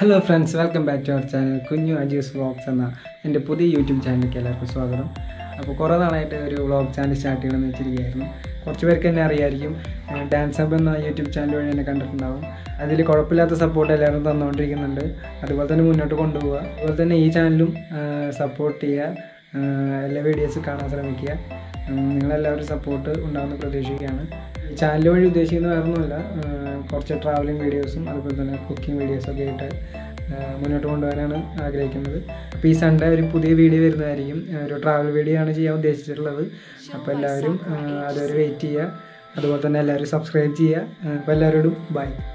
hello friends welcome back to our channel Kunju Ajees vlogs എന്ന എൻ്റെ പുതിയ യൂട്യൂബ് ചാനലിലേക്ക് എല്ലാവർക്കും സ്വാഗതം അപ്പോൾ കുറേ നാളായിട്ട് ഒരു വ്ളോഗ് ചാനൽ സ്റ്റാർട്ട് ചെയ്യണമെന്ന് വെച്ചിരിക്കുകയായിരുന്നു കുറച്ച് പേർക്ക് എന്നെ അറിയായിരിക്കും ഡാൻസ് ഹബ് എന്ന യൂട്യൂബ് ചാനൽ വഴി എന്നെ കണ്ടിട്ടുണ്ടാവും അതിൽ കുഴപ്പമില്ലാത്ത സപ്പോർട്ട് എല്ലാവരും തന്നുകൊണ്ടിരിക്കുന്നുണ്ട് അതുപോലെ തന്നെ മുന്നോട്ട് കൊണ്ടുപോവുക അതുപോലെ തന്നെ ഈ ചാനലും സപ്പോർട്ട് ചെയ്യുക ആഹ് എല്ലാ വീഡിയോസ് കാണാൻ ശ്രമിക്കുക ഉം, നിങ്ങളെല്ലാവരും സപ്പോർട്ട് ഉണ്ടാകുമെന്ന് പ്രതീക്ഷിക്കുകയാണ് ഈ ചാനൽ വഴി ഉദ്ദേശിക്കുന്നത് വേറെ ഒന്നുമില്ല ആഹ് കുറച്ച് ട്രാവലിംഗ് വീഡിയോസും അതുപോലെ തന്നെ കുക്കിംഗ് വീഡിയോസൊക്കെ ആയിട്ട് ആഹ് മുന്നോട്ട് കൊണ്ടുപോകാനാണ് ആഗ്രഹിക്കുന്നത് അപ്പോൾ ഈ സൺഡേ ഒരു പുതിയ വീഡിയോ വരുന്നതായിരിക്കും ആഹ് ഒരു ട്രാവൽ വീഡിയോ ആണ് ചെയ്യാൻ ഉദ്ദേശിച്ചിട്ടുള്ളത് അപ്പോൾ എല്ലാവരും ആഹ് അതുവരെ വെയിറ്റ് ചെയ്യുക അതുപോലെ തന്നെ എല്ലാവരും സബ്സ്ക്രൈബ് ചെയ്യുക ആഹ് അപ്പോൾ എല്ലാവരോടും ബൈ